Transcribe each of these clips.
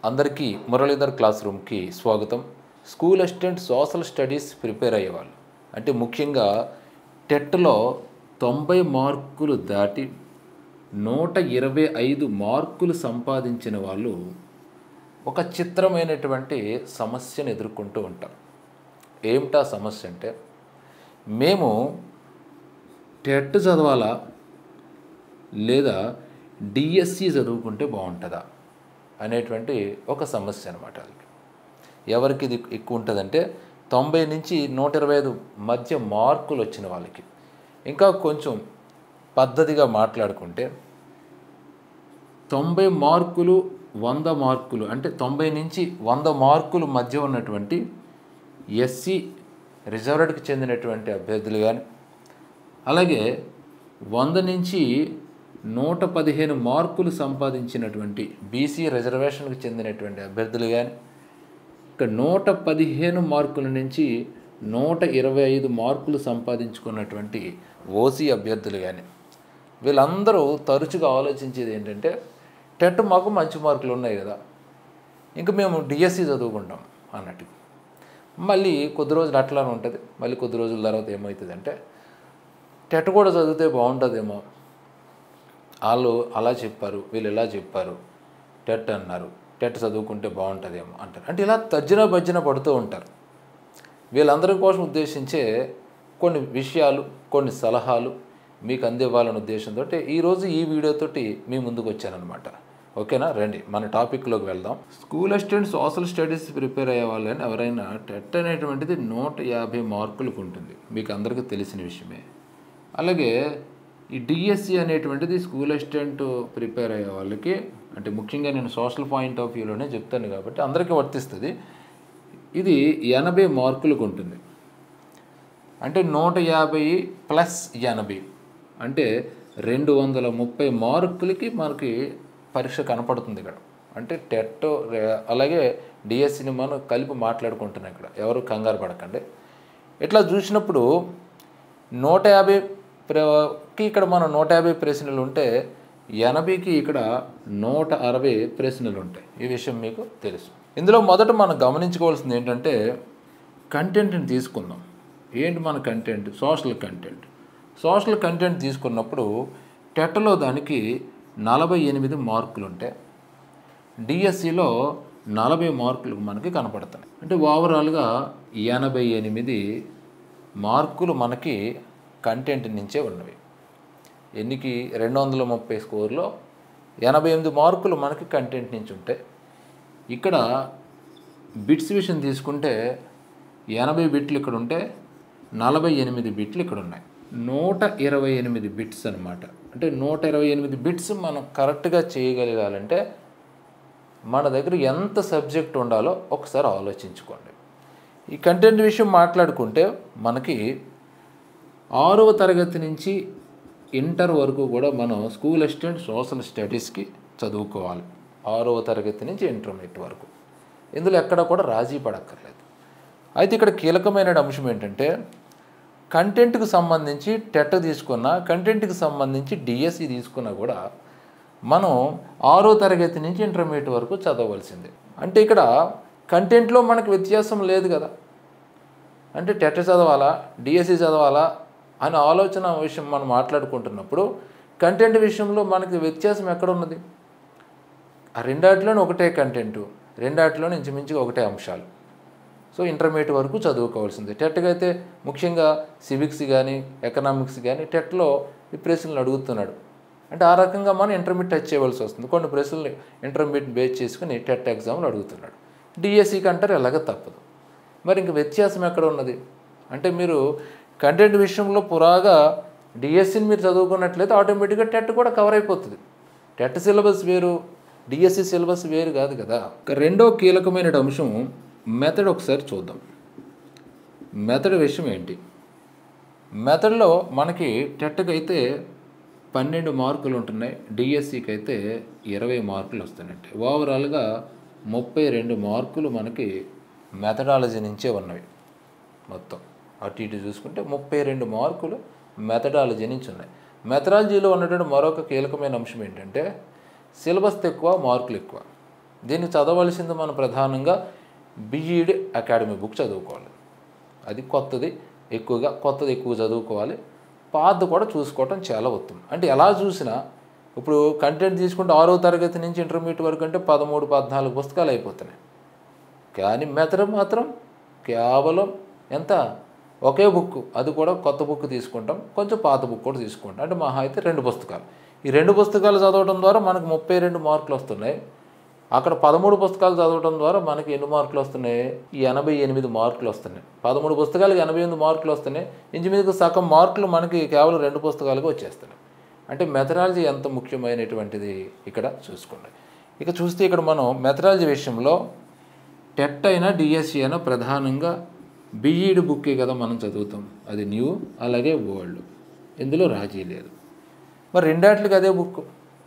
అందరికీ మురళీధర్ క్లాస్ రూమ్కి స్వాగతం school assistant social studies prepare అయ్యేవాళ్ళు అంటే ముఖ్యంగా టెట్లో తొంభై మార్కులు దాటి నూట ఇరవై ఐదు మార్కులు సంపాదించిన వాళ్ళు ఒక చిత్రమైనటువంటి సమస్యను ఎదుర్కొంటూ ఉంటారు ఏమిటా సమస్య అంటే మేము టెట్ చదవాలా లేదా డిఎస్సి చదువుకుంటే బాగుంటుందా అనేటువంటి ఒక సమస్య అనమాట అది ఎవరికి ఇది ఎక్కువ ఉంటుందంటే తొంభై నుంచి నూట ఇరవై ఐదు మధ్య మార్కులు వచ్చిన వాళ్ళకి ఇంకా కొంచెం పద్ధతిగా మాట్లాడుకుంటే తొంభై మార్కులు వంద మార్కులు అంటే తొంభై నుంచి వంద మార్కులు మధ్య ఉన్నటువంటి ఎస్సీ రిజర్వ్డ్కి చెందినటువంటి అభ్యర్థులు కానీ అలాగే వంద నుంచి నూట పదిహేను మార్కులు సంపాదించినటువంటి బీసీ రిజర్వేషన్కి చెందినటువంటి అభ్యర్థులు కానీ ఇక నూట పదిహేను మార్కుల నుంచి నూట ఇరవై ఐదు మార్కులు సంపాదించుకున్నటువంటి ఓసీ అభ్యర్థులు కానీ వీళ్ళందరూ తరచుగా ఆలోచించేది ఏంటంటే టెట్ మాకు మంచి మార్కులు ఉన్నాయి కదా ఇంకా మేము డిఎస్సి చదువుకుంటాం అన్నట్టు మళ్ళీ కొద్ది రోజులు అట్లానే ఉంటుంది మళ్ళీ కొద్ది రోజుల తర్వాత ఏమవుతుందంటే టెట్ కూడా చదివితే బాగుంటుందేమో వాళ్ళు అలా చెప్పారు వీళ్ళు ఇలా చెప్పారు టెట్ అన్నారు టెట్ చదువుకుంటే బాగుంటుందేమో అంటారు అంటే ఇలా తర్జన భర్జన పడుతూ ఉంటారు వీళ్ళందరి కోసం ఉద్దేశించే కొన్ని విషయాలు కొన్ని సలహాలు మీకు అందివ్వాలనే ఉద్దేశంతో ఈరోజు ఈ వీడియోతోటి మీ ముందుకు వచ్చానమాట ఓకేనా రండి మన టాపిక్లోకి వెళ్దాం school assistant social studies prepare అయ్యే వాళ్ళని ఎవరైనా టెట్ అనేటువంటిది నూట యాభై మార్కులకు ఉంటుంది మీకు అందరికీ తెలిసిన విషయమే అలాగే ఈ డిఎస్సి అనేటువంటిది స్కూల్ అసిస్టెంట్ ప్రిపేర్ అయ్యే వాళ్ళకి అంటే ముఖ్యంగా నేను సోషల్ పాయింట్ ఆఫ్ వ్యూలోనే చెప్తాను కాబట్టి అందరికీ వర్తిస్తుంది ఇది ఎనభై మార్కులకు ఉంటుంది అంటే నూట యాభై ప్లస్ ఎనభై అంటే రెండు వందల ముప్పై మార్కులకి మనకి పరీక్ష కనపడుతుంది ఇక్కడ అంటే టెట్ రే- అలాగే డిఎస్సిని మనం కలిపి మాట్లాడుకుంటున్నాం ఇక్కడ ఎవరు కంగారు పడకండి ఇట్లా చూసినప్పుడు నూట యాభై ప్ర- కి ఇక్కడ మనం నూట యాభై ప్రశ్నలు ఉంటే ఎనభైకి ఇక్కడ నూట అరవై ప్రశ్నలు ఉంటాయి ఈ విషయం మీకు తెలుసు ఇందులో మొదట మనం గమనించుకోవాల్సింది ఏంటంటే కంటెంట్ని తీసుకుందాం ఏంటి మన content social content social content తీసుకున్నప్పుడు టెట్లో దానికి నలభై ఎనిమిది మార్కులు ఉంటాయి డిఎస్సిలో నలభై మార్కులు మనకి కనపడతాయి అంటే ఓవరాల్గా ఎనభై ఎనిమిది మార్కులు మనకి కంటెంట్ నుంచే ఉన్నవి ఎన్నికి రెండు వందల ముప్పై స్కోర్లో ఎనభై ఎనిమిది మార్కులు మనకి కంటెంట్ నుంచి ఉంటాయి ఇక్కడ బిట్స్ విషయం తీసుకుంటే ఎనభై బిట్లు ఇక్కడ ఉంటే నలభై ఎనిమిది బిట్లు ఇక్కడ ఉన్నాయి నూట ఇరవై ఎనిమిది బిట్స్ అనమాట అంటే నూట ఇరవై ఎనిమిది బిట్స్ మనం కరెక్ట్గా చేయగలగాలంటే మన దగ్గర ఎంత సబ్జెక్ట్ ఉండాలో ఒకసారి ఆలోచించుకోండి ఈ కంటెంట్ విషయం మాట్లాడుకుంటే మనకి ఆరవ తరగతి నుంచి ఇంటర్ వరకు కూడా మనం స్కూల్ అసిస్టెంట్ సోషల్ స్టడీస్కి చదువుకోవాలి ఆరవ తరగతి నుంచి ఇంటర్మీడియట్ వరకు ఇందులో ఎక్కడ కూడా రాజీ పడక్కర్లేదు అయితే ఇక్కడ కీలకమైన అంశం ఏంటంటే కంటెంట్కి సంబంధించి టెట్ తీసుకున్నా కంటెంట్కి సంబంధించి డిఎస్సి తీసుకున్నా కూడా మనం ఆరో తరగతి నుంచి ఇంటర్మీడియట్ వరకు చదవలసిందే అంటే ఇక్కడ కంటెంట్లో మనకు వ్యత్యాసం లేదు కదా అంటే టెట్ చదవాలా డిఎస్సి చదవాలా అనే ఆలోచన విషయం మనం మాట్లాడుకుంటున్నప్పుడు కంటెంట్ విషయంలో మనకి వ్యత్యాసం ఎక్కడ ఉన్నది ఆ రెండాటిలోనే ఒకటే కంటెంట్ రెండాటిలోనే ఇంచుమించుగా ఒకటే అంశాలు సో ఇంటర్మీడియట్ వరకు చదువుకోవాల్సిందే టెట్కి అయితే ముఖ్యంగా సివిక్స్ కానీ ఎకనామిక్స్ కానీ టెట్లో ఈ ప్రశ్నలు అడుగుతున్నాడు అంటే ఆ రకంగా మనం ఇంటర్మీడియట్ టచ్ చేయవలసి వస్తుంది కొన్ని ప్రశ్నలు ఇంటర్మీడియట్ బేస్ చేసుకుని టెట్ ఎగ్జామ్లు అడుగుతున్నాడు డిఎస్సికి అంటారు ఎలాగ తప్పదు మరి ఇంక వ్యత్యాసం ఎక్కడ ఉన్నది అంటే మీరు కంటెంట్ విషయంలో పురాగా డిఎస్సిని మీరు చదువుకున్నట్లయితే ఆటోమేటిక్గా టెట్ కూడా కవర్ అయిపోతుంది టెట్ సిలబస్ వేరు డిఎస్సి సిలబస్ వేరు కాదు కదా ఇక రెండో కీలకమైన అంశం మెథడ్ ఒకసారి చూద్దాం మెథడ్ విషయం ఏంటి మెథడ్లో మనకి టెట్కి అయితే పన్నెండు మార్కులు ఉంటున్నాయి డిఎస్సికి అయితే ఇరవై మార్కులు వస్తున్నాయి ఓవరాల్గా ముప్పై రెండు మార్కులు మనకి మెథడాలజీ నుంచే ఉన్నవి మొత్తం అటు ఇటు చూసుకుంటే ముప్పై రెండు మార్కులు మెథడాలజీ నుంచి ఉన్నాయి మెథడాలజీలో ఉన్నటువంటి మరొక కీలకమైన అంశం ఏంటంటే సిలబస్ ఎక్కువ మార్కులు ఎక్కువ దీన్ని చదవలసింది మనం ప్రధానంగా బిఈడి అకాడమీ బుక్ చదువుకోవాలి అది కొత్తది ఎక్కువగా కొత్తది ఎక్కువ చదువుకోవాలి పాతది కూడా చూసుకోవటం చాలా ఉత్తమం అంటే ఎలా చూసినా ఇప్పుడు కంటెంట్ తీసుకుంటే ఆరో తరగతి నుంచి ఇంటర్మీడియట్ వరకు అంటే పదమూడు పద్నాలుగు పుస్తకాలు అయిపోతున్నాయి కానీ మెథడ్ మాత్రం కేవలం ఎంత ఒకే బుక్ అది కూడా కొత్త బుక్ తీసుకుంటాం కొంచెం పాత బుక్ కూడా తీసుకుంటాం అంటే మహా అయితే రెండు పుస్తకాలు ఈ రెండు పుస్తకాలు చదవడం ద్వారా మనకు ముప్పై రెండు మార్కులు వస్తున్నాయి అక్కడ పదమూడు పుస్తకాలు చదవడం ద్వారా మనకి ఎన్ని మార్కులు వస్తున్నాయి ఈ ఎనభై ఎనిమిది మార్కులు వస్తున్నాయి పదమూడు పుస్తకాలకు ఎనభై ఎనిమిది మార్కులు వస్తున్నాయి ఇంచుమించుకు సగం మార్కులు మనకి కేవలం రెండు పుస్తకాలకు వచ్చేస్తున్నాయి అంటే మెథడాలజీ ఎంత ముఖ్యమైనటువంటిది ఇక్కడ చూసుకోండి ఇక చూస్తే ఇక్కడ మనం మెథడాలజీ విషయంలో టెట్ అయినా డిఎస్సి అయినా ప్రధానంగా బిఈడి బుక్కే కదా మనం చదువుతాం అది న్యూ అలాగే ఓల్డ్ ఇందులో రాజీ లేదు మరి రెండాట్లకి అదే బుక్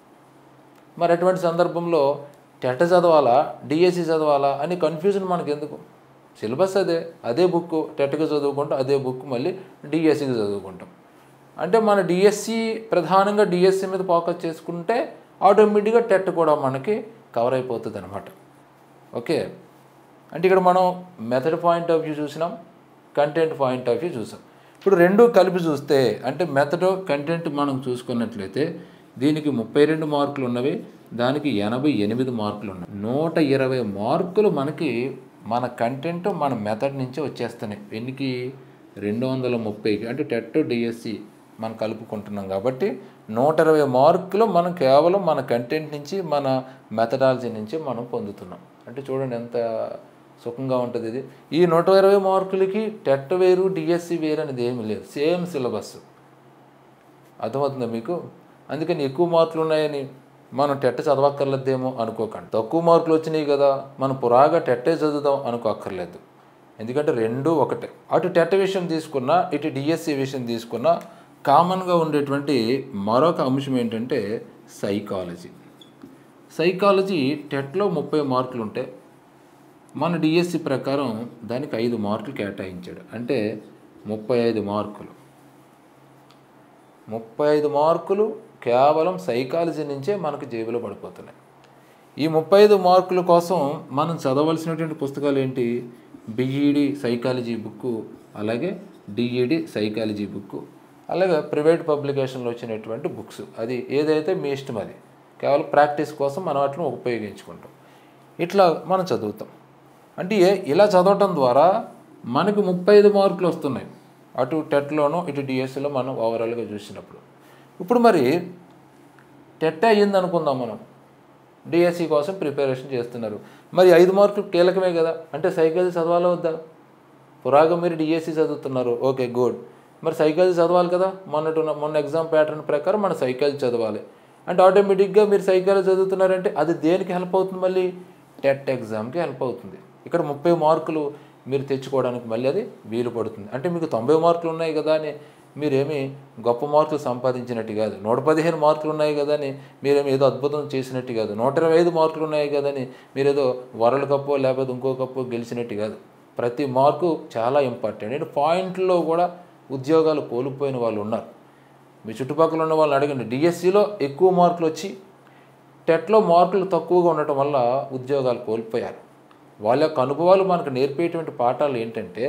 మరి అటువంటి సందర్భంలో టెట్ చదవాలా డిఎస్సి చదవాలా అని కన్ఫ్యూజన్ మనకి ఎందుకు సిలబస్ అదే అదే బుక్ టెట్కి చదువుకుంటాం అదే బుక్ మళ్ళీ డిఎస్సికి చదువుకుంటాం అంటే మన డిఎస్సి ప్రధానంగా డిఎస్సి మీద ఫోకస్ చేసుకుంటే ఆటోమేటిక్గా టెట్ కూడా మనకి కవర్ అయిపోతుంది అనమాట ఓకే అంటే ఇక్కడ మనం మెథడ్ పాయింట్ ఆఫ్ వ్యూ చూసినాం కంటెంట్ పాయింట్ ఆఫ్ వ్యూ చూసాం ఇప్పుడు రెండు కలిపి చూస్తే అంటే మెథడ్ కంటెంట్ మనం చూసుకున్నట్లయితే దీనికి ముప్పై రెండు మార్కులు ఉన్నవి దానికి ఎనభై ఎనిమిది మార్కులు ఉన్నాయి నూట ఇరవై మార్కులు మనకి మన కంటెంట్ మన మెథడ్ నుంచి వచ్చేస్తున్నాయి ఎన్నికి రెండు వందల ముప్పైకి అంటే టెట్ డిఎస్సి మనం కలుపుకుంటున్నాం కాబట్టి నూట ఇరవై మార్కులు మనం కేవలం మన కంటెంట్ నుంచి మన మెథడాలజీ నుంచి మనం పొందుతున్నాం అంటే చూడండి ఎంత సుఖంగా ఉంటుంది ఇది ఈ నూట ఇరవై మార్కులకి టెట్ వేరు డిఎస్సి వేరు అనేది ఏమీ లేదు సేమ్ సిలబస్ అర్థమవుతుందా మీకు అందుకని ఎక్కువ మార్కులు ఉన్నాయని మనం టెట్ చదవక్కర్లేదేమో అనుకోకండి తక్కువ మార్కులు వచ్చినాయి కదా మనం పురాగా టెట్టే చదువుదాం అనుకోక్కర్లేదు ఎందుకంటే రెండు ఒకటే అటు టెట్ విషయం తీసుకున్నా ఇటు డిఎస్సి విషయం తీసుకున్నా కామన్గా ఉండేటువంటి మరొక అంశం ఏంటంటే సైకాలజీ సైకాలజీ టెట్లో ముప్పై మార్కులు ఉంటే మన డిఎస్సి ప్రకారం దానికి ఐదు మార్కులు కేటాయించాడు అంటే ముప్పై ఐదు మార్కులు ముప్పై ఐదు మార్కులు కేవలం సైకాలజీ నుంచే మనకు జేబులో పడిపోతున్నాయి ఈ ముప్పై ఐదు మార్కుల కోసం మనం చదవలసినటువంటి పుస్తకాలు ఏంటి బిఈడి సైకాలజీ బుక్ అలాగే డిఈడి సైకాలజీ బుక్ అలాగే ప్రైవేట్ పబ్లికేషన్లో వచ్చినటువంటి బుక్స్ అది ఏదైతే మీ ఇష్టం అది కేవలం ప్రాక్టీస్ కోసం మనం వాటిని ఉపయోగించుకుంటాం ఇట్లా మనం చదువుతాం అంటే ఇలా చదవటం ద్వారా మనకు ముప్పై ఐదు మార్కులు వస్తున్నాయి అటు టెట్లోనూ ఇటు డిఎస్సిలో మనం ఓవరాల్గా చూసినప్పుడు ఇప్పుడు మరి టెట్ అయ్యింది అనుకుందాం మనం డిఎస్సి కోసం ప్రిపరేషన్ చేస్తున్నారు మరి ఐదు మార్కులు కీలకమే కదా అంటే సైకాలజీ చదవాలా వద్దా పురాగా మీరు డిఎస్సి చదువుతున్నారు ఓకే గుడ్ మరి సైకాలజీ చదవాలి కదా మొన్నటి ఉన్న- మొన్న ఎగ్జామ్ ప్యాటర్న్ ప్రకారం మన సైకాలజీ చదవాలి అంటే ఆటోమేటిక్గా మీరు సైకాలజీ చదువుతున్నారంటే అది దేనికి హెల్ప్ అవుతుంది మళ్ళీ టెట్ ఎగ్జామ్కి హెల్ప్ అవుతుంది ఇక్కడ ముప్పై మార్కులు మీరు తెచ్చుకోవడానికి మళ్ళీ అది వీలు పడుతుంది అంటే మీకు తొంభై మార్కులు ఉన్నాయి కదా అని మీరేమి గొప్ప మార్కులు సంపాదించినట్టు కాదు నూట పదిహేను మార్కులు ఉన్నాయి కదా అని మీరేమి ఏదో అద్భుతం చేసినట్టు కాదు నూట ఇరవై ఐదు మార్కులు ఉన్నాయి కదని మీరేదో వరల్డ్ కప్పో లేకపోతే ఇంకో కప్పో గెలిచినట్టు కాదు ప్రతి మార్కు చాలా ఇంపార్టెంట్ అంటే పాయింట్లో కూడా ఉద్యోగాలు కోల్పోయిన వాళ్ళు ఉన్నారు మీ చుట్టుపక్కల ఉన్న వాళ్ళని అడగండి డిఎస్సిలో ఎక్కువ మార్కులు వచ్చి టెట్లో మార్కులు తక్కువగా ఉండటం వల్ల ఉద్యోగాలు కోల్పోయారు వాళ్ళ యొక్క అనుభవాలు మనకు నేర్పేటువంటి పాఠాలు ఏంటంటే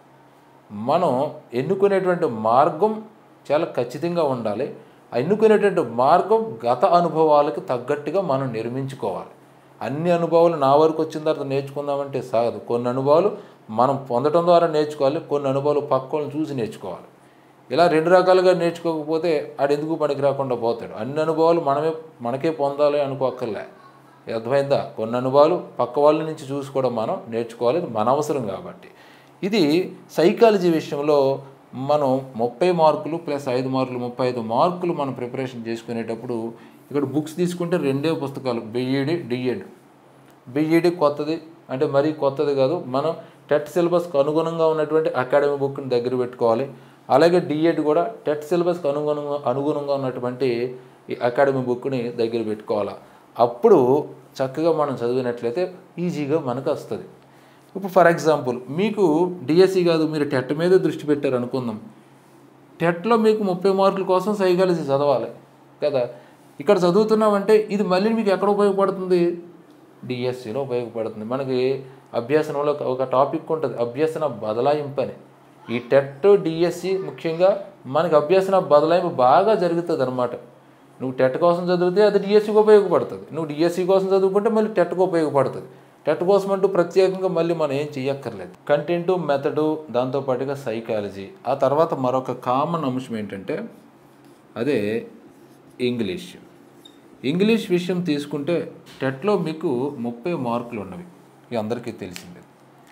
మనం ఎన్నుకునేటువంటి మార్గం చాలా ఖచ్చితంగా ఉండాలి ఆ ఎన్నుకునేటువంటి మార్గం గత అనుభవాలకు తగ్గట్టుగా మనం నిర్మించుకోవాలి అన్ని అనుభవాలు నా వరకు వచ్చిన తర్వాత నేర్చుకుందామంటే సాగదు కొన్ని అనుభవాలు మనం పొందడం ద్వారా నేర్చుకోవాలి కొన్ని అనుభవాలు పక్కలను చూసి నేర్చుకోవాలి ఇలా రెండు రకాలుగా నేర్చుకోకపోతే ఆడు ఎందుకు పనికి రాకుండా పోతాడు అన్ని అనుభవాలు మనమే మనకే పొందాలి అనుకోక్కర్లే అర్థమైందా కొన్ని అనుభవాలు పక్క వాళ్ళ నుంచి చూసి కూడా మనం నేర్చుకోవాలి ఇది మన అవసరం కాబట్టి ఇది సైకాలజీ విషయంలో మనం ముప్పై మార్కులు ప్లస్ ఐదు మార్కులు ముప్పై ఐదు మార్కులు మనం ప్రిపరేషన్ చేసుకునేటప్పుడు ఇక్కడ బుక్స్ తీసుకుంటే రెండే పుస్తకాలు బిఈడి డిఎడ్ బిఈడి కొత్తది అంటే మరీ కొత్తది కాదు మనం టెట్ సిలబస్కి అనుగుణంగా ఉన్నటువంటి అకాడమీ బుక్ని దగ్గర పెట్టుకోవాలి అలాగే డిఎడ్ కూడా టెట్ సిలబస్కి అనుగుణంగా అనుగుణంగా ఉన్నటువంటి ఈ అకాడమీ బుక్ని దగ్గర పెట్టుకోవాలి అప్పుడు చక్కగా మనం చదివినట్లయితే ఈజీగా మనకు వస్తుంది ఇప్పుడు ఫర్ ఎగ్జాంపుల్ మీకు డిఎస్సి కాదు మీరు టెట్ మీదే దృష్టి పెట్టారు అనుకుందాం టెట్లో మీకు ముప్పై మార్కుల కోసం సైకాలజీ చదవాలి కదా ఇక్కడ చదువుతున్నామంటే ఇది మళ్ళీ మీకు ఎక్కడ ఉపయోగపడుతుంది డిఎస్సిలో ఉపయోగపడుతుంది మనకి అభ్యసనంలో ఒక- ఒక టాపిక్ ఉంటుంది అభ్యసన బదలాయింపు అని ఈ టెట్ డిఎస్సి ముఖ్యంగా మనకి అభ్యసన బదలాయింపు బాగా జరుగుతుంది అనమాట నువ్వు టెట్ కోసం చదివితే అది డిఎస్సికి ఉపయోగపడుతుంది నువ్వు డిఎస్సి కోసం చదువుకుంటే మళ్ళీ టెట్కి ఉపయోగపడుతుంది టెట్ కోసం అంటూ ప్రత్యేకంగా మళ్ళీ మనం ఏం చెయ్యక్కర్లేదు కంటెంట్ మెథడు దాంతోపాటుగా సైకాలజీ ఆ తర్వాత మరొక కామన్ అంశం ఏంటంటే అదే ఇంగ్లీష్ ఇంగ్లీష్ విషయం తీసుకుంటే టెట్లో మీకు ముప్పై మార్కులు ఉన్నవి ఇక అందరికీ తెలిసిందే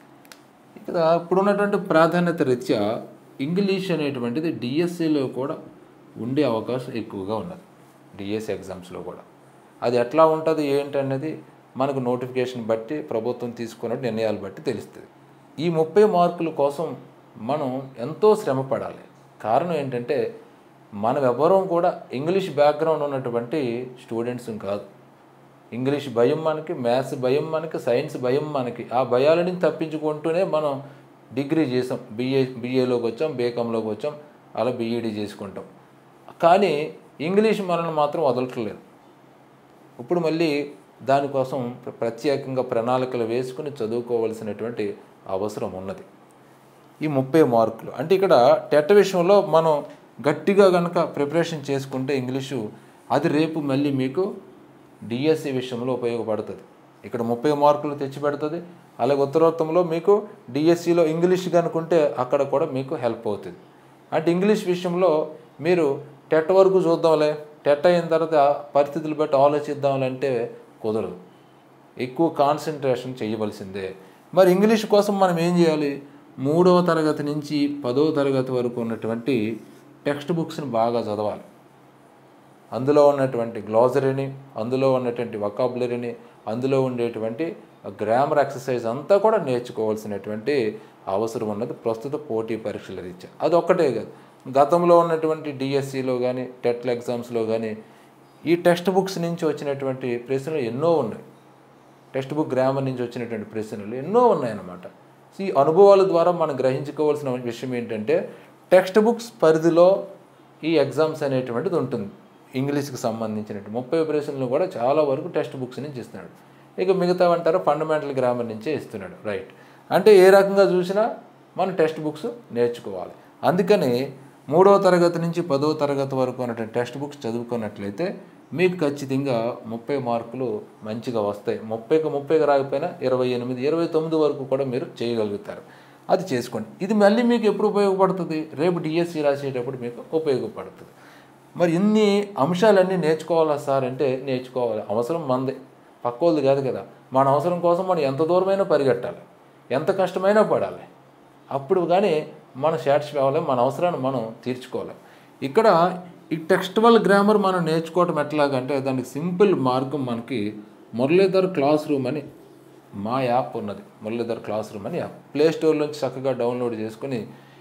ఇక్కడ ఇప్పుడున్నటువంటి ప్రాధాన్యత రీత్యా ఇంగ్లీష్ అనేటువంటిది డిఎస్సిలో కూడా ఉండే అవకాశం ఎక్కువగా ఉన్నది డిఎస్సి ఎగ్జామ్స్లో కూడా అది ఎట్లా ఉంటుంది ఏంటి అనేది మనకు నోటిఫికేషన్ బట్టి ప్రభుత్వం తీసుకున్న నిర్ణయాలు బట్టి తెలుస్తుంది ఈ ముప్పై మార్కుల కోసం మనం ఎంతో శ్రమ పడాలి కారణం ఏంటంటే మనం ఎవ్వరం కూడా ఇంగ్లీష్ బ్యాక్గ్రౌండ్ ఉన్నటువంటి స్టూడెంట్స్ కాదు ఇంగ్లీష్ భయం మనకి మ్యాథ్స్ భయం మనకి సైన్స్ భయం మనకి ఆ భయాలని తప్పించుకుంటూనే మనం డిగ్రీ చేసాం బిఏ బిఏలోకి వచ్చాం బీకాంలోకి వచ్చాం అలా బీఈడి చేసుకుంటాం కానీ ఇంగ్లీష్ మనల్ని మాత్రం వదలట్లేదు ఇప్పుడు మళ్ళీ దానికోసం ప్ర- ప్రత్యేకంగా ప్రణాళికలు వేసుకుని చదువుకోవాల్సినటువంటి అవసరం ఉన్నది ఈ ముప్పై మార్కులు అంటే ఇక్కడ టెట్ విషయంలో మనం గట్టిగా కనుక ప్రిపరేషన్ చేసుకుంటే ఇంగ్లీషు అది రేపు మళ్ళీ మీకు డిఎస్సి విషయంలో ఉపయోగపడుతుంది ఇక్కడ ముప్పై మార్కులు తెచ్చి పెడుతుంది అలాగే ఉత్తరోత్తంలో మీకు డిఎస్సిలో ఇంగ్లీష్ కనుకుంటే అక్కడ కూడా మీకు హెల్ప్ అవుతుంది అంటే ఇంగ్లీష్ విషయంలో మీరు టెట్ వరకు చూద్దాంలే టెట్ అయిన తర్వాత పరిస్థితులు బట్టి ఆలోచిద్దాంలే అంటే కుదరదు ఎక్కువ కాన్సన్ట్రేషన్ చేయవలసిందే మరి ఇంగ్లీష్ కోసం మనం ఏం చేయాలి మూడవ తరగతి నుంచి పదవ తరగతి వరకు ఉన్నటువంటి టెక్స్ట్ బుక్స్ని బాగా చదవాలి అందులో ఉన్నటువంటి గ్లాజరీని అందులో ఉన్నటువంటి వకాబులరీని అందులో ఉండేటువంటి గ్రామర్ ఎక్సర్సైజ్ అంతా కూడా నేర్చుకోవాల్సినటువంటి అవసరం ఉన్నది ప్రస్తుత పోటీ పరీక్షల రీత్యా అది ఒక్కటే కాదు గతంలో ఉన్నటువంటి డిఎస్సిలో కానీ టెట్ల ఎగ్జామ్స్లో కానీ ఈ టెక్స్ట్ బుక్స్ నుంచి వచ్చినటువంటి ప్రశ్నలు ఎన్నో ఉన్నాయి టెక్స్ట్ బుక్ గ్రామర్ నుంచి వచ్చినటువంటి ప్రశ్నలు ఎన్నో ఉన్నాయన్నమాట సో ఈ అనుభవాల ద్వారా మనం గ్రహించుకోవాల్సిన విషయం ఏంటంటే టెక్స్ట్ బుక్స్ పరిధిలో ఈ ఎగ్జామ్స్ అనేటువంటిది ఉంటుంది ఇంగ్లీష్కి సంబంధించినట్టు ముప్పై ప్రశ్నలు కూడా చాలా వరకు టెక్స్ట్ బుక్స్ నుంచి ఇస్తున్నాడు ఇక మిగతా అంటారు ఫండమెంటల్ గ్రామర్ నుంచే ఇస్తున్నాడు రైట్ అంటే ఏ రకంగా చూసినా మనం టెక్స్ట్ బుక్స్ నేర్చుకోవాలి అందుకని మూడవ తరగతి నుంచి పదవ తరగతి వరకు ఉన్నటువంటి టెక్స్ట్ బుక్స్ చదువుకున్నట్లయితే మీకు ఖచ్చితంగా ముప్పై మార్కులు మంచిగా వస్తాయి ముప్పైకి ముప్పైకి రాకపోయినా ఇరవై ఎనిమిది ఇరవై తొమ్మిది వరకు కూడా మీరు చేయగలుగుతారు అది చేసుకోండి ఇది మళ్ళీ మీకు ఎప్పుడు ఉపయోగపడుతుంది రేపు డిఎస్సి రాసేటప్పుడు మీకు ఉపయోగపడుతుంది మరి ఇన్ని అంశాలన్నీ నేర్చుకోవాలా సార్ అంటే నేర్చుకోవాలి అవసరం మందే పక్కోళ్ళది కాదు కదా మన అవసరం కోసం మనం ఎంత దూరమైనా పరిగెట్టాలి ఎంత కష్టమైనా పడాలి అప్పుడు కానీ మనం సాటిస్ఫై అవ్వాలి మన అవసరాన్ని మనం తీర్చుకోవాలి ఇక్కడ ఈ టెక్స్టువల్ గ్రామర్ మనం నేర్చుకోవటం ఎట్లాగంటే దానికి సింపుల్ మార్గం మనకి మురళీధర్ క్లాస్ రూమ్ అని మా యాప్ ఉన్నది మురళీధర్ క్లాస్ రూమ్ అని యాప్ ప్లే స్టోర్ నుంచి చక్కగా డౌన్లోడ్ చేసుకుని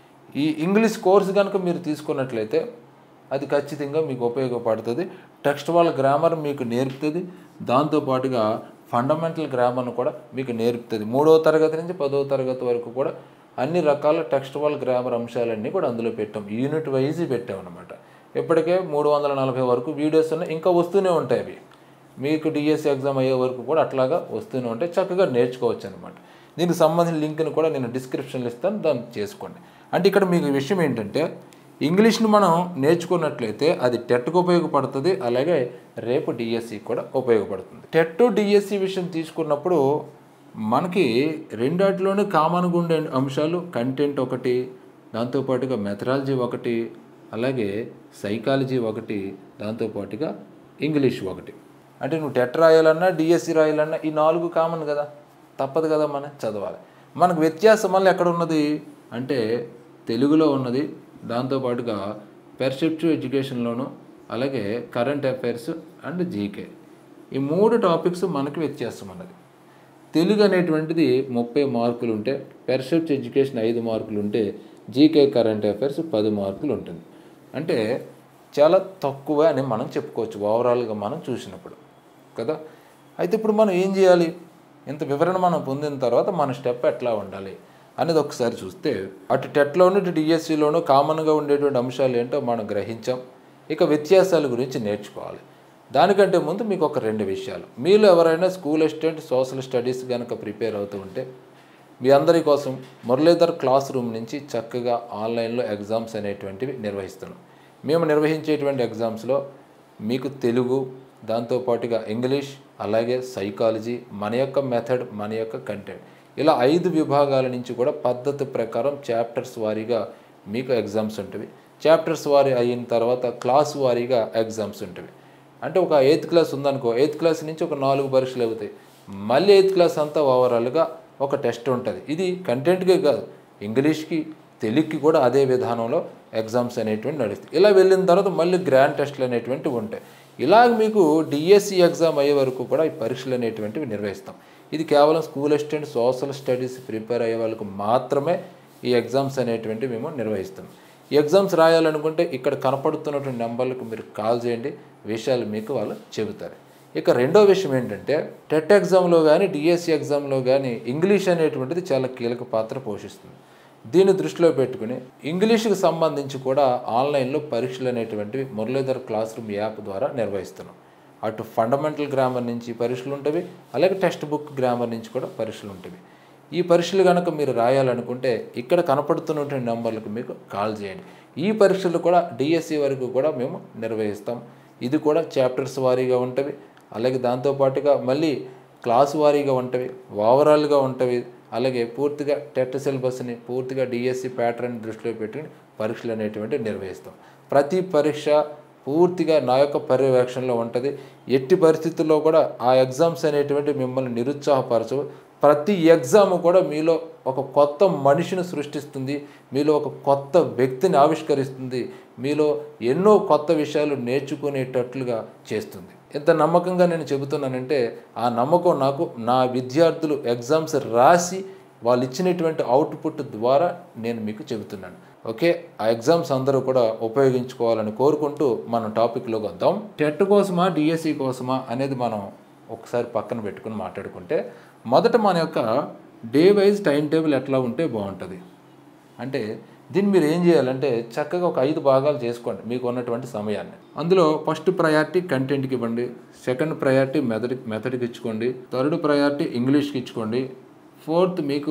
ఈ ఇంగ్లీష్ కోర్స్ కనుక మీరు తీసుకున్నట్లయితే అది ఖచ్చితంగా మీకు ఉపయోగపడుతుంది టెక్స్టువల్ గ్రామర్ మీకు నేర్పుతుంది దాంతోపాటుగా ఫండమెంటల్ గ్రామర్ను కూడా మీకు నేర్పుతుంది మూడవ తరగతి నుంచి పదవ తరగతి వరకు కూడా అన్ని రకాల టెక్స్టువల్ గ్రామర్ అంశాలన్నీ కూడా అందులో పెట్టాం యూనిట్ వైజ్ పెట్టాం అనమాట ఇప్పటికే మూడు వందల నలభై వరకు వీడియోస్ ఉన్నాయి ఇంకా వస్తూనే ఉంటాయి అవి మీకు డిఎస్సి ఎగ్జామ్ అయ్యే వరకు కూడా అట్లాగా వస్తూనే ఉంటాయి చక్కగా నేర్చుకోవచ్చు అనమాట దీనికి సంబంధించిన లింక్ని కూడా నేను డిస్క్రిప్షన్లో ఇస్తాను దాన్ని చేసుకోండి అంటే ఇక్కడ మీకు విషయం ఏంటంటే ఇంగ్లీష్ని మనం నేర్చుకున్నట్లయితే అది టెట్కు ఉపయోగపడుతుంది అలాగే రేపు డిఎస్సి కూడా ఉపయోగపడుతుంది టెట్ డిఎస్సి విషయం తీసుకున్నప్పుడు మనకి రెండాటిలోనే కామన్గా ఉండే అంశాలు కంటెంట్ ఒకటి దాంతోపాటుగా మెథడాలజీ ఒకటి అలాగే సైకాలజీ ఒకటి దాంతోపాటుగా ఇంగ్లీష్ ఒకటి అంటే నువ్వు టెట్ రాయాలన్నా డిఎస్సి రాయాలన్నా ఈ నాలుగు కామన్ కదా తప్పదు కదా మనం చదవాలి మనకు వ్యత్యాసం మళ్ళీ ఎక్కడ ఉన్నది అంటే తెలుగులో ఉన్నది దాంతోపాటుగా పెర్సెప్టివ్ ఎడ్యుకేషన్లోను అలాగే కరెంట్ అఫైర్స్ అండ్ జీకే ఈ మూడు టాపిక్స్ మనకి వ్యత్యాసం ఉన్నది తెలుగు అనేటువంటిది ముప్పై మార్కులు ఉంటే పెర్సెప్ట్ ఎడ్యుకేషన్ ఐదు మార్కులు ఉంటే జీకే కరెంట్ అఫైర్స్ పది మార్కులు ఉంటుంది అంటే చాలా తక్కువ అని మనం చెప్పుకోవచ్చు ఓవరాల్గా మనం చూసినప్పుడు కదా అయితే ఇప్పుడు మనం ఏం చేయాలి ఇంత వివరణ మనం పొందిన తర్వాత మన స్టెప్ ఎట్లా ఉండాలి అనేది ఒకసారి చూస్తే అటు టెట్లోను ఇటు డిఎస్సిలోను కామన్గా ఉండేటువంటి అంశాలు ఏంటో మనం గ్రహించాం ఇక వ్యత్యాసాల గురించి నేర్చుకోవాలి దానికంటే ముందు మీకు ఒక రెండు విషయాలు మీలో ఎవరైనా స్కూల్ అసిస్టెంట్ సోషల్ స్టడీస్ కనుక ప్రిపేర్ అవుతూ ఉంటే మీ అందరి కోసం మురళీధర్ క్లాస్ రూమ్ నుంచి చక్కగా ఆన్లైన్లో ఎగ్జామ్స్ అనేటువంటివి నిర్వహిస్తున్నాం మేము నిర్వహించేటువంటి ఎగ్జామ్స్లో మీకు తెలుగు దాంతోపాటుగా ఇంగ్లీష్ అలాగే సైకాలజీ మన యొక్క మెథడ్ మన యొక్క కంటెంట్ ఇలా ఐదు విభాగాల నుంచి కూడా పద్ధతి ప్రకారం చాప్టర్స్ వారీగా మీకు ఎగ్జామ్స్ ఉంటుంది చాప్టర్స్ వారి అయిన తర్వాత క్లాస్ వారీగా ఎగ్జామ్స్ ఉంటుంది అంటే ఒక ఎయిత్ క్లాస్ ఉందనుకో ఎయిత్ క్లాస్ నుంచి ఒక నాలుగు పరీక్షలు అవుతాయి మళ్ళీ ఎయిత్ క్లాస్ అంతా ఓవరాల్గా ఒక టెస్ట్ ఉంటుంది ఇది కంటెంట్కే కాదు ఇంగ్లీష్కి తెలుగుకి కూడా అదే విధానంలో ఎగ్జామ్స్ అనేటువంటి నడుస్తాయి ఇలా వెళ్ళిన తర్వాత మళ్ళీ గ్రాండ్ టెస్ట్లు అనేటువంటివి ఉంటాయి ఇలాగ మీకు డిఎస్సి ఎగ్జామ్ అయ్యే వరకు కూడా ఈ పరీక్షలు అనేటువంటివి నిర్వహిస్తాం ఇది కేవలం school assistant social studies prepare అయ్యే వాళ్ళకు మాత్రమే ఈ ఎగ్జామ్స్ అనేటువంటివి మేము నిర్వహిస్తాం ఈ ఎగ్జామ్స్ రాయాలనుకుంటే ఇక్కడ కనపడుతున్నటువంటి నెంబర్లకు మీరు కాల్ చేయండి విషయాలు మీకు వాళ్ళు చెబుతారు ఇక రెండో విషయం ఏంటంటే టెట్ ఎగ్జామ్లో కానీ డిఎస్సి ఎగ్జామ్లో కానీ ఇంగ్లీష్ అనేటువంటిది చాలా కీలక పాత్ర పోషిస్తుంది దీన్ని దృష్టిలో పెట్టుకుని ఇంగ్లీష్కి సంబంధించి కూడా ఆన్లైన్లో పరీక్షలు అనేటువంటివి మురళీధర్ క్లాస్ రూమ్ యాప్ ద్వారా నిర్వహిస్తున్నాం అటు ఫండమెంటల్ గ్రామర్ నుంచి పరీక్షలు ఉంటవి అలాగే టెక్స్ట్ బుక్ గ్రామర్ నుంచి కూడా పరీక్షలు ఉంటవి ఈ పరీక్షలు కనుక మీరు రాయాలనుకుంటే ఇక్కడ కనపడుతున్నటువంటి నెంబర్లకు మీకు కాల్ చేయండి ఈ పరీక్షలు కూడా డిఎస్సి వరకు కూడా మేము నిర్వహిస్తాం ఇది కూడా చాప్టర్స్ వారీగా ఉంటవి అలాగే దాంతోపాటుగా మళ్ళీ క్లాస్ వారీగా ఉంటవి ఓవరాల్గా ఉంటవి అలాగే పూర్తిగా టెట్ సిలబస్ని పూర్తిగా డిఎస్సి ప్యాటర్న్ దృష్టిలో పెట్టుకుని పరీక్షలు అనేటువంటివి నిర్వహిస్తాం ప్రతి పరీక్ష పూర్తిగా నా యొక్క పర్యవేక్షణలో ఉంటుంది ఎట్టి పరిస్థితుల్లో కూడా ఆ ఎగ్జామ్స్ అనేటువంటి మిమ్మల్ని నిరుత్సాహపరచవు ప్రతి ఎగ్జామ్ కూడా మీలో ఒక కొత్త మనిషిని సృష్టిస్తుంది మీలో ఒక కొత్త వ్యక్తిని ఆవిష్కరిస్తుంది మీలో ఎన్నో కొత్త విషయాలు నేర్చుకునేటట్లుగా చేస్తుంది ఎంత నమ్మకంగా నేను చెబుతున్నానంటే ఆ నమ్మకం నాకు నా విద్యార్థులు ఎగ్జామ్స్ రాసి వాళ్ళు ఇచ్చినటువంటి అవుట్పుట్ ద్వారా నేను మీకు చెబుతున్నాను ఓకే ఆ ఎగ్జామ్స్ అందరూ కూడా ఉపయోగించుకోవాలని కోరుకుంటూ మనం టాపిక్లోకి వద్దాం టెట్ కోసమా డిఎస్సి కోసమా అనేది మనం ఒకసారి పక్కన పెట్టుకుని మాట్లాడుకుంటే మొదట మన యొక్క డే వైజ్ టైం టేబుల్ ఎట్లా ఉంటే బాగుంటుంది అంటే దీన్ని మీరు ఏం చేయాలంటే చక్కగా ఒక ఐదు భాగాలు చేసుకోండి మీకు ఉన్నటువంటి సమయాన్ని అందులో ఫస్ట్ ప్రయారిటీ కంటెంట్కి ఇవ్వండి సెకండ్ ప్రయారిటీ మెథడ్ మెథడ్కి ఇచ్చుకోండి థర్డ్ ప్రయారిటీ ఇంగ్లీష్కి ఇచ్చుకోండి ఫోర్త్ మీకు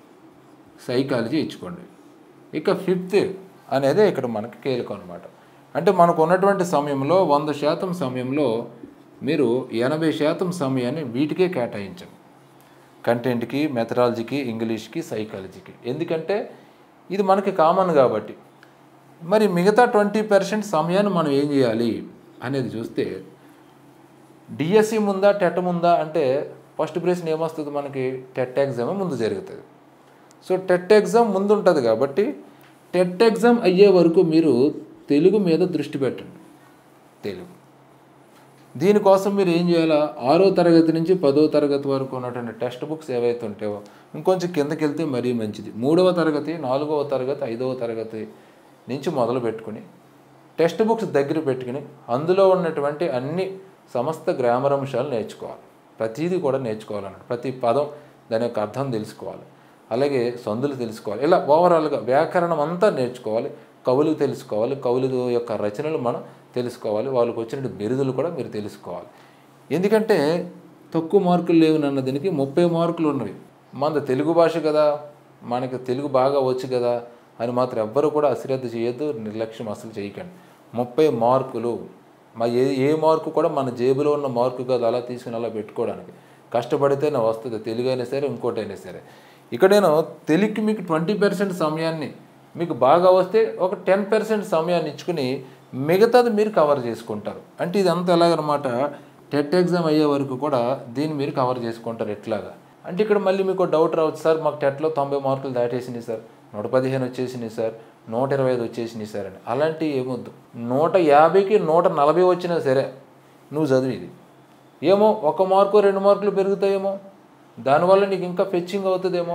సైకాలజీ ఇచ్చుకోండి ఇక ఫిఫ్త్ అనేది ఇక్కడ మనకి కీలకం అనమాట అంటే మనకు ఉన్నటువంటి సమయంలో వంద శాతం సమయంలో మీరు ఎనభై శాతం సమయాన్ని వీటికే కేటాయించండి కంటెంట్కి మెథడాలజీకి ఇంగ్లీష్కి సైకాలజీకి ఎందుకంటే ఇది మనకి కామన్ కాబట్టి మరి మిగతా ట్వంటీ పర్సెంట్ సమయాన్ని మనం ఏం చేయాలి అనేది చూస్తే డిఎస్సి ముందా టెట్ ముందా అంటే ఫస్ట్ ప్రశ్న ఏమొస్తుంది మనకి టెట్ ఎగ్జామ్ ముందు జరుగుతుంది సో టెట్ ఎగ్జామ్ ముందు ఉంటుంది కాబట్టి టెట్ ఎగ్జామ్ అయ్యే వరకు మీరు తెలుగు మీద దృష్టి పెట్టండి తెలుగు దీనికోసం మీరు ఏం చేయాలా ఆరో తరగతి నుంచి పదో తరగతి వరకు ఉన్నటువంటి టెక్స్ట్ బుక్స్ ఏవైతే ఉంటాయో ఇంకొంచెం కిందకి వెళ్తే మరీ మంచిది మూడవ తరగతి నాలుగవ తరగతి ఐదవ తరగతి నుంచి మొదలు పెట్టుకుని టెక్స్ట్ బుక్స్ దగ్గర పెట్టుకుని అందులో ఉన్నటువంటి అన్ని సమస్త గ్రామర్ అంశాలు నేర్చుకోవాలి ప్రతిదీ కూడా నేర్చుకోవాలన్నమాట ప్రతి పదం దాని యొక్క అర్థం తెలుసుకోవాలి అలాగే సందులు తెలుసుకోవాలి ఇలా ఓవరాల్గా వ్యాకరణం అంతా నేర్చుకోవాలి కవులు తెలుసుకోవాలి కవులు యొక్క రచనలు మనం తెలుసుకోవాలి వాళ్ళకి వచ్చిన బిరుదులు కూడా మీరు తెలుసుకోవాలి ఎందుకంటే తక్కువ మార్కులు లేవు అన్న దీనికి ముప్పై మార్కులు ఉన్నవి మన తెలుగు భాష కదా మనకి తెలుగు బాగా వచ్చు కదా అని మాత్రం ఎవ్వరు కూడా అశ్రద్ధ చేయొద్దు నిర్లక్ష్యం అసలు చేయకండి ముప్పై మార్కులు మా ఏ ఏ మార్కు కూడా మన జేబులో ఉన్న మార్కు కాదు అలా తీసుకుని అలా పెట్టుకోవడానికి కష్టపడితేనే వస్తుంది తెలుగు అయినా సరే ఇంకోటి అయినా సరే ఇక్కడ నేను తెలుగుకి మీకు ట్వంటీ పర్సెంట్ సమయాన్ని మీకు బాగా వస్తే ఒక టెన్ పర్సెంట్ సమయాన్ని ఇచ్చుకుని మిగతాది మీరు కవర్ చేసుకుంటారు అంటే ఇదంతా ఎలాగనమాట టెట్ ఎగ్జామ్ అయ్యే వరకు కూడా దీన్ని మీరు కవర్ చేసుకుంటారు ఎట్లాగా అంటే ఇక్కడ మళ్ళీ మీకు డౌట్ రావచ్చు సార్ మాకు టెట్లో తొంభై మార్కులు దాటేసినాయి సార్ నూట పదిహేను వచ్చేసినాయి సార్ నూట ఇరవై ఐదు వచ్చేసినాయి సార్ అని అలాంటివి ఏమొద్దు నూట యాభైకి నూట నలభై వచ్చినా సరే నువ్వు చదివి ఇది ఏమో ఒక మార్కు రెండు మార్కులు పెరుగుతాయేమో దానివల్ల నీకు ఇంకా ఫెచ్చింగ్ అవుతుందేమో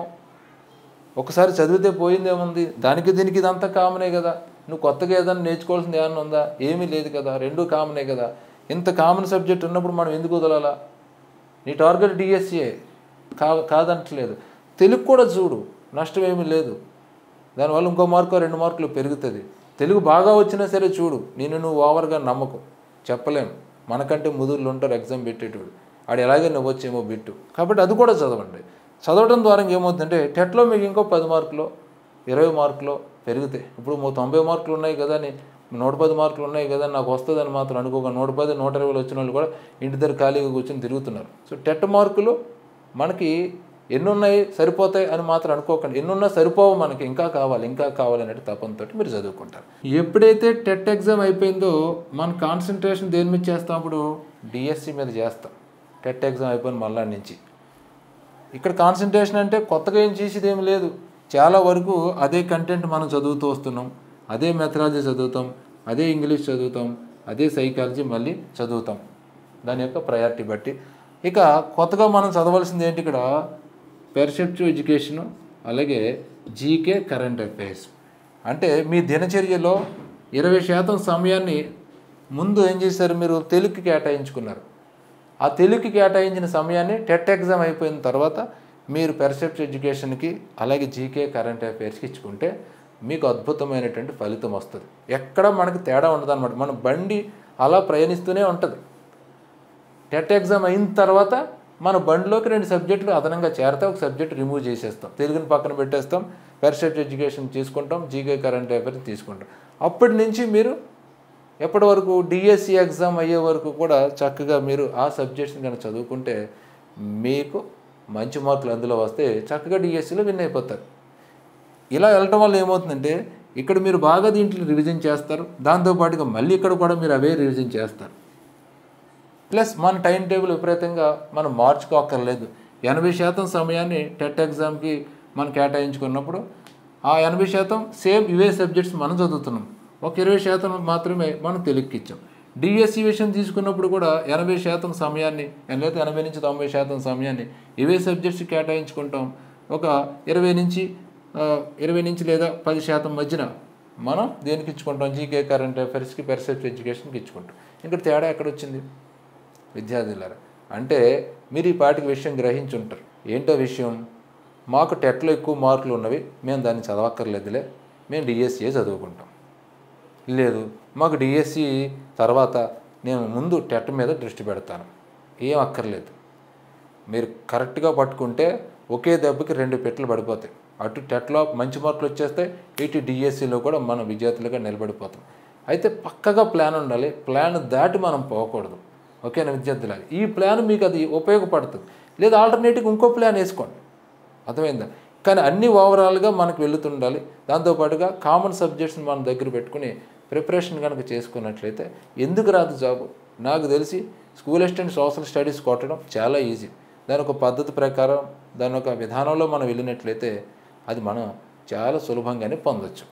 ఒకసారి చదివితే పోయిందేముంది దానికి దీనికి ఇదంతా కామనే కదా నువ్వు కొత్తగా ఏదైనా నేర్చుకోవాల్సింది ఏమన్నా ఉందా ఏమీ లేదు కదా రెండూ కామనే కదా ఇంత కామన్ సబ్జెక్ట్ ఉన్నప్పుడు మనం ఎందుకు వదలాలా నీ టార్గెట్ డిఎస్సీఏ కా కాదంటలేదు తెలుగు కూడా చూడు నష్టం ఏమీ లేదు దానివల్ల ఇంకో మార్కు రెండు మార్కులు పెరుగుతుంది తెలుగు బాగా వచ్చినా సరే చూడు నేను నువ్వు ఓవర్గా నమ్మకం చెప్పలేం మనకంటే ముదురులు ఉంటారు ఎగ్జామ్ పెట్టేటోడు ఆడు ఎలాగే నవ్వొచ్చేమో బిట్టు కాబట్టి అది కూడా చదవండి చదవడం ద్వారా ఏమవుతుందంటే టెట్లో మీకు ఇంకో పది మార్కులు ఇరవై మార్కులు పెరుగుతాయి ఇప్పుడు మో తొంభై మార్కులు ఉన్నాయి కదా అని నూట పది మార్కులు ఉన్నాయి కదా నాకు వస్తుందని మాత్రం అనుకోక నూట పది నూట ఇరవైలు వచ్చిన వాళ్ళు కూడా ఇంటి దగ్గర ఖాళీగా కూర్చొని తిరుగుతున్నారు సో టెట్ మార్కులు మనకి ఎన్నున్నాయి సరిపోతాయి అని మాత్రం అనుకోకండి ఎన్నున్నా సరిపోవు మనకి ఇంకా కావాలి ఇంకా కావాలి అనేది తపంతో మీరు చదువుకుంటారు ఎప్పుడైతే టెట్ ఎగ్జామ్ అయిపోయిందో మన కాన్సన్ట్రేషన్ దేని మీద చేస్తాం అప్పుడు డిఎస్సి మీద చేస్తాం టెట్ ఎగ్జామ్ అయిపోయిన మళ్ళా నుంచి ఇక్కడ కాన్సన్ట్రేషన్ అంటే కొత్తగా ఏం చేసేది ఏమి లేదు చాలా వరకు అదే కంటెంట్ మనం చదువుతూ వస్తున్నాం అదే మెథడాలజీ చదువుతాం అదే ఇంగ్లీష్ చదువుతాం అదే సైకాలజీ మళ్ళీ చదువుతాం దాని యొక్క ప్రయారిటీ బట్టి ఇక కొత్తగా మనం చదవాల్సింది ఏంటి ఇక్కడ పెర్సెప్టివ్ ఎడ్యుకేషను అలాగే జీకే కరెంట్ అఫైర్స్ అంటే మీ దినచర్యలో ఇరవై శాతం సమయాన్ని ముందు ఏం చేశారు మీరు తెలుగుకి కేటాయించుకున్నారు ఆ తెలుగుకి కేటాయించిన సమయాన్ని టెట్ ఎగ్జామ్ అయిపోయిన తర్వాత మీరు పెర్సెప్ట్ ఎడ్యుకేషన్కి అలాగే జీకే కరెంట్ అఫైర్స్కి ఇచ్చుకుంటే మీకు అద్భుతమైనటువంటి ఫలితం వస్తుంది ఎక్కడ మనకి తేడా ఉండదు అనమాట మన బండి అలా ప్రయాణిస్తూనే ఉంటుంది టెట్ ఎగ్జామ్ అయిన తర్వాత మన బండిలోకి రెండు సబ్జెక్టులు అదనంగా చేరితే ఒక సబ్జెక్ట్ రిమూవ్ చేసేస్తాం తెలుగుని పక్కన పెట్టేస్తాం పెర్సెప్ట్ ఎడ్యుకేషన్ తీసుకుంటాం జీకే కరెంట్ అఫైర్స్ తీసుకుంటాం అప్పటి నుంచి మీరు ఎప్పటి వరకు డిఎస్సి ఎగ్జామ్ అయ్యే వరకు కూడా చక్కగా మీరు ఆ సబ్జెక్ట్స్ని కనుక చదువుకుంటే మీకు మంచి మార్కులు అందులో వస్తే చక్కగా డిఎస్సిలో విన్ అయిపోతారు ఇలా వెళ్ళటం వల్ల ఏమవుతుందంటే ఇక్కడ మీరు బాగా దీంట్లో రివిజన్ చేస్తారు దాంతోపాటుగా మళ్ళీ ఇక్కడ కూడా మీరు అవే రివిజన్ చేస్తారు ప్లస్ మన టైం టేబుల్ విపరీతంగా మనం మార్చుకోక్కర్లేదు ఎనభై శాతం సమయాన్ని టెట్ ఎగ్జామ్కి మనం కేటాయించుకున్నప్పుడు ఆ ఎనభై శాతం సేమ్ ఇవే సబ్జెక్ట్స్ మనం చదువుతున్నాం ఒక ఇరవై శాతం మాత్రమే మనం తెలుగుకి ఇచ్చాం డిఎస్సి విషయం తీసుకున్నప్పుడు కూడా ఎనభై శాతం సమయాన్ని లేదా ఎనభై నుంచి తొంభై శాతం సమయాన్ని ఇవే సబ్జెక్ట్స్ కేటాయించుకుంటాం ఒక ఇరవై నుంచి ఆ, ఇరవై నుంచి లేదా పది శాతం మధ్యన మనం దేనికి ఇచ్చుకుంటాం జీకే కరెంట్ అఫైర్స్కి పెర్సెప్ట్ ఎడ్యుకేషన్కి ఇచ్చుకుంటాం ఇక్కడ తేడా ఎక్కడ వచ్చింది విద్యార్థులారా అంటే మీరు ఈ పాటికి విషయం గ్రహించి ఉంటారు ఏంటో విషయం మాకు టెట్లో ఎక్కువ మార్కులు ఉన్నవి మేము దాన్ని చదవక్కర్లేదులే మేము డిఎస్సీఏ చదువుకుంటాం లేదు మాకు డిఎస్సి తర్వాత నేను ముందు టెట్ మీద దృష్టి పెడతాను ఏం అక్కర్లేదు మీరు కరెక్ట్గా పట్టుకుంటే ఒకే దెబ్బకి రెండు పెట్లు పడిపోతాయి అటు టెట్లో మంచి మార్కులు వచ్చేస్తాయి ఇటు డిఎస్సిలో కూడా మనం విద్యార్థులుగా నిలబడిపోతాం అయితే పక్కగా ప్లాన్ ఉండాలి ప్లాన్ దాటి మనం పోకూడదు ఓకేనా విద్యార్థులాగా ఈ ప్లాన్ మీకు అది ఉపయోగపడుతుంది లేదా ఆల్టర్నేటివ్ ఇంకో ప్లాన్ వేసుకోండి అర్థమైందా కానీ అన్ని ఓవరాల్గా మనకు వెళుతుండాలి దాంతోపాటుగా కామన్ సబ్జెక్ట్స్ని మన దగ్గర పెట్టుకుని ప్రిపరేషన్ కనుక చేసుకున్నట్లయితే ఎందుకు రాదు జాబు నాకు తెలిసి స్కూల్ అసిస్టెంట్ సోషల్ స్టడీస్ కొట్టడం చాలా ఈజీ దాని ఒక పద్ధతి ప్రకారం దాని ఒక విధానంలో మనం వెళ్ళినట్లయితే అది మనం చాలా సులభంగానే పొందొచ్చు